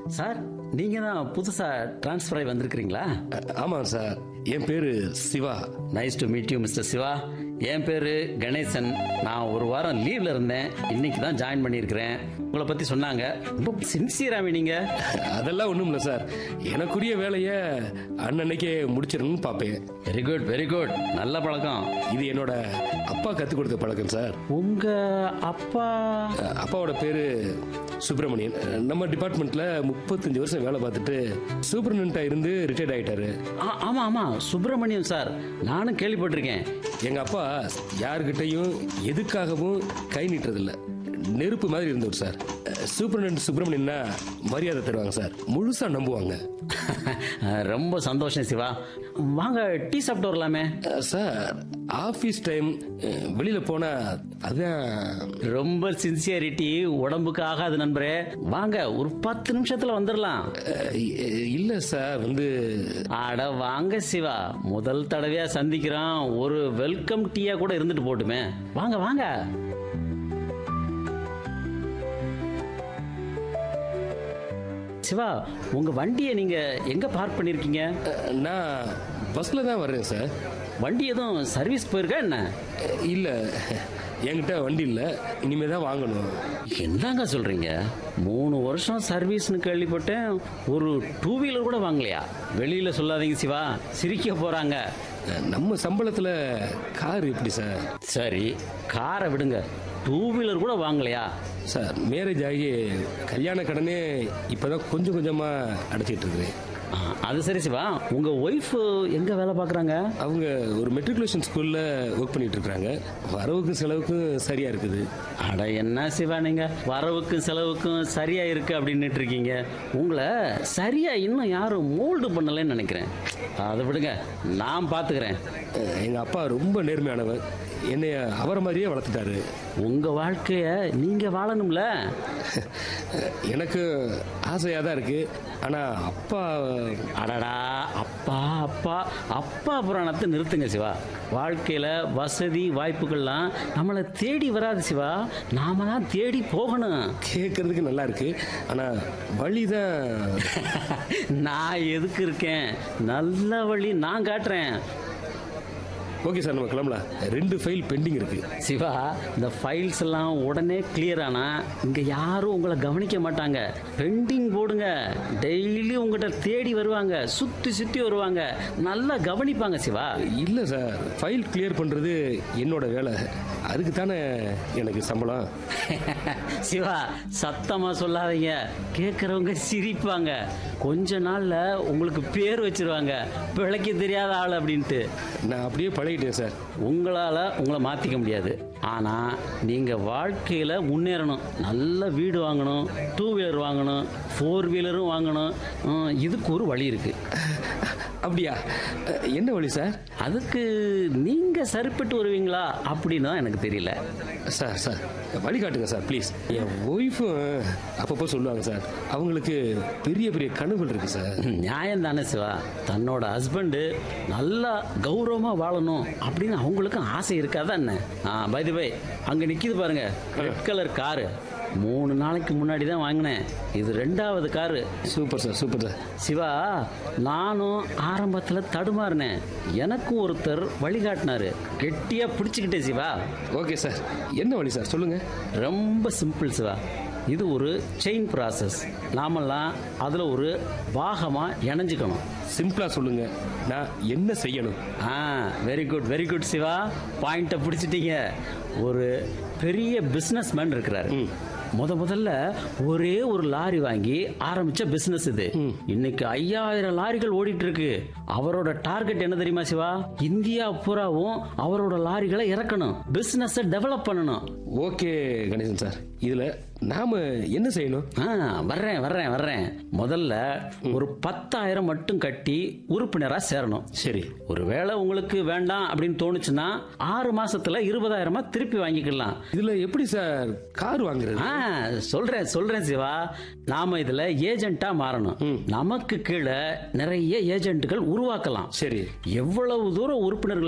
sir நீங்க தான் புதுசா டிரான்ஸ்ஃபர் ஆகி வந்திருக்கிறீங்களா அ- ஆமாம் சார் என் பேரு Siva nice to meet you mister Siva என் பேரு கணேசன் நான் ஒரு வாரம் லீவ்ல இருந்தேன் இன்னைக்கு தான் ஜாயின் பண்ணியிருக்கிறேன் உங்களை பத்தி சொன்னாங்க ரொம்ப சின்சியராமே நீங்க அதெல்லாம் ஒண்ணும் இல்ல சார் எனக்குரிய வேலையை அன்னன்னைக்கே முடிச்சிடணும்னு பார்ப்பேன் வெரி குட் வெரி குட் நல்ல பழக்கம் இது என்னோட அப்பா கற்றுக் கொடுத்த பழக்கம் சார் உங்க அப்பா அ- அப்பாவோட பேரு சுப்பிரமணியன் அ, நம்ம டிபார்ட்மெண்ட்ல முப்பத்தஞ்சு வருஷம் வேலை பார்த்துட்டு சூப்பரண்டா இருந்து ரிட்டையர்ட் ஆயிட்டாரு ஆ, ஆமா ஆமா சுப்பிரமணியம் சார் நானும் கேள்விப்பட்டிருக்கேன் எங்க அப்பா யாருக்கிட்டையும் எதுக்காகவும் கை நீட்டுறதில்ல நெருப்பு மாதிரி இருந்தவர் சார் சூப்பரண்ட் சுப்பிரமணியன்னா மரியாதை தருவாங்க சார் முழுசா நம்புவாங்க ரொம்ப சந்தோஷம் சிவா வாங்க டீ சாப்பிட்டு வரலாமே அஹ், சார் ஆபீஸ் டைம் அஹ், வெளியில போனா அதான் ரொம்ப சின்சியரிட்டி உடம்புக்கு ஆகாது நண்பரே வாங்க ஒரு பத்து நிமிஷத்துல வந்துடலாம் அஹ், இ- இல்ல சார் வந்து அட வாங்க சிவா முதல் தடவையா சந்திக்கிறோம் ஒரு வெல்கம் டீயா கூட இருந்துட்டு போட்டுமே வாங்க வாங்க சிவா உங்க வண்டியை நீங்க எங்க பார்க் பண்ணிருக்கீங்க அஹ், நான் பஸ்ல தான் வர்றேன் சார் வண்டி எதுவும் சர்வீஸ் போயிருக்கா என்ன அஹ், இல்ல என்கிட்ட வண்டி இல்ல இனிமே தான் வாங்கணும் என்னங்க சொல்றீங்க மூணு வருஷம் சர்வீஸ்னு கேள்விப்பட்டேன் ஒரு டூ வீலர் கூட வாங்கலையா வெளியில சொல்லாதீங்க சிவா சிரிக்க போறாங்க அஹ், நம்ம சம்பளத்துல கார் எப்படி சார் சரி காரை விடுங்க டூ வீலர் கூட வாங்கலையா சார் மேரேஜ் ஆகி கல்யாண கடனே இப்பதான் கொஞ்சம் கொஞ்சமா அடைச்சிட்டு இருக்கிறேன் ஆ, அது சரி சிவா உங்க ஒய்ஃப் எங்க வேலை பார்க்கறாங்க அவங்க ஒரு மெட்ரிகுலேஷன் ஸ்கூல்ல ஒர்க் பண்ணிட்டு இருக்காங்க வரவுக்கும் செலவுக்கும் சரியா இருக்குது அட என்ன சிவா நீங்க வரவுக்கும் செலவுக்கும் சரியா இருக்கு அப்படின்னுட்டு இருக்கீங்க உங்களை சரியா இன்னும் யாரும் மோல்டு பண்ணலன்னு நினைக்கிறேன் அதை விடுங்க நான் பாத்துக்கிறேன் அஹ், எங்க அப்பா ரொம்ப நேர்மையானவர் என்னைய அவரை மாதிரியே வளர்த்துட்டாரு உங்க வாழ்க்கைய நீங்க வாழணும்ல எனக்கு ஆசையா தான் இருக்கு ஆனா அப்பா அடடா அப்பா அப்பா அப்பா புராணத்தை நிறுத்துங்க சிவா வாழ்க்கையில வசதி வாய்ப்புகள்லாம் நம்மளை தேடி வராது சிவா நாம தான் தேடி போகணும் கேட்கறதுக்கு நல்லா இருக்கு ஆனா வழிதான் நான் எதுக்கு இருக்கேன் நல்ல வழி நான் காட்டுறேன் ஓகே சார் நம்ம கிளம்பலாம் ரெண்டு ஃபைல் பெண்டிங் இருக்கு சிவா இந்த ஃபைல்ஸ் எல்லாம் உடனே கிளியர் ஆனா இங்க யாரும் உங்களை கவனிக்க மாட்டாங்க பெண்டிங் போடுங்க டெய்லி உங்ககிட்ட தேடி வருவாங்க சுத்தி சுத்தி வருவாங்க நல்லா கவனிப்பாங்க சிவா இல்ல சார் ஃபைல் கிளியர் பண்றது என்னோட வேலை அதுக்கு தானே எனக்கு சம்பளம் சிவா சத்தமா சொல்லாதீங்க கேட்கறவங்க சிரிப்பாங்க கொஞ்ச நாள்ல உங்களுக்கு பேர் வச்சிருவாங்க பிழைக்க தெரியாத ஆள் அப்படின்ட்டு நான் அப்படியே பழகிட்டேன் சார் உங்களால உங்களை மாத்திக்க முடியாது ஆனா நீங்க வாழ்க்கையில முன்னேறணும் நல்ல வீடு வாங்கணும் டூ வீலர் வாங்கணும் ஃபோர் வீலரும் வாங்கணும் ஹம், இதுக்கு ஒரு வழி இருக்கு அப்படியா அஹ், என்ன வழி சார் அதுக்கு நீங்க சரிப்பட்டு வருவீங்களா அப்படின்னு தான் எனக்கு தெரியல சார் சார் வழி காட்டுங்க சார் ப்ளீஸ் என் ஒய்ஃபும் அப்பப்போ சொல்லுவாங்க சார் அவங்களுக்கு பெரிய பெரிய கனவுகள் இருக்கு சார் நியாயம் தானே சிவா தன்னோட ஹஸ்பண்டு நல்லா கௌரவமா வாழணும் அப்படின்னு அவங்களுக்கும் ஆசை இருக்காதா என்ன பை தி பை அங்க நிக்குது பாருங்க ரெட் கலர் காரு மூணு நாளைக்கு முன்னாடி தான் வாங்கினேன் இது ரெண்டாவது car super sir super sir Siva நானும் ஆரம்பத்துல தடுமாறினேன் எனக்கும் ஒருத்தர் வழிகாட்டினாரு கெட்டியா பிடிச்சுக்கிட்டேன் சிவா ஓகே சார் என்ன வழி சார் சொல்லுங்க ரொம்ப சிம்பிள் சிவா இது ஒரு செயின் ப்ராசஸ் நாமெல்லாம் அதுல ஒரு பாகமா இணைஞ்சுக்கணும் சிம்பிளா சொல்லுங்க நான் என்ன செய்யணும் ஆ very good very good Siva பாயிண்ட்டை பிடிச்சிட்டீங்க ஒரு பெரிய பிசினஸ் மேன் இருக்கிறாரு முத முதல்ல ஒரே ஒரு லாரி வாங்கி ஆரம்பிச்ச பிசினஸ் இது இன்னைக்கு ஐயாயிரம் லாரிகள் ஓடிட்டு இருக்கு அவரோட டார்கெட் என்ன தெரியுமா சிவா இந்தியா பூராவும் அவரோட லாரிகளை இறக்கணும் பிசினஸ் டெவலப் பண்ணணும் ஓகே கணேசன் சார் இதுல நாம என்ன செய்யணும் ஆ வர்றேன் வர்றேன் வர்றேன் முதல்ல ஒரு பத்தாயிரம் மட்டும் கட்டி உறுப்பினரா சேரணும் சரி ஒருவேளை உங்களுக்கு வேண்டாம் அப்படின்னு தோணுச்சுன்னா ஆறு மாசத்துல இருபதாயிரமா திருப்பி வாங்கிக்கலாம் இதுல எப்படி சார் கார் வாங்குறது ஆ சொல்றேன் சொல்றேன் சிவா நாம இதுல ஏஜென்ட்டா மாறணும் நமக்கு கீழே நிறைய ஏஜென்ட்டுகள் உருவாக்கலாம் சரி எவ்வளவு தூரம் உறுப்பினர்கள்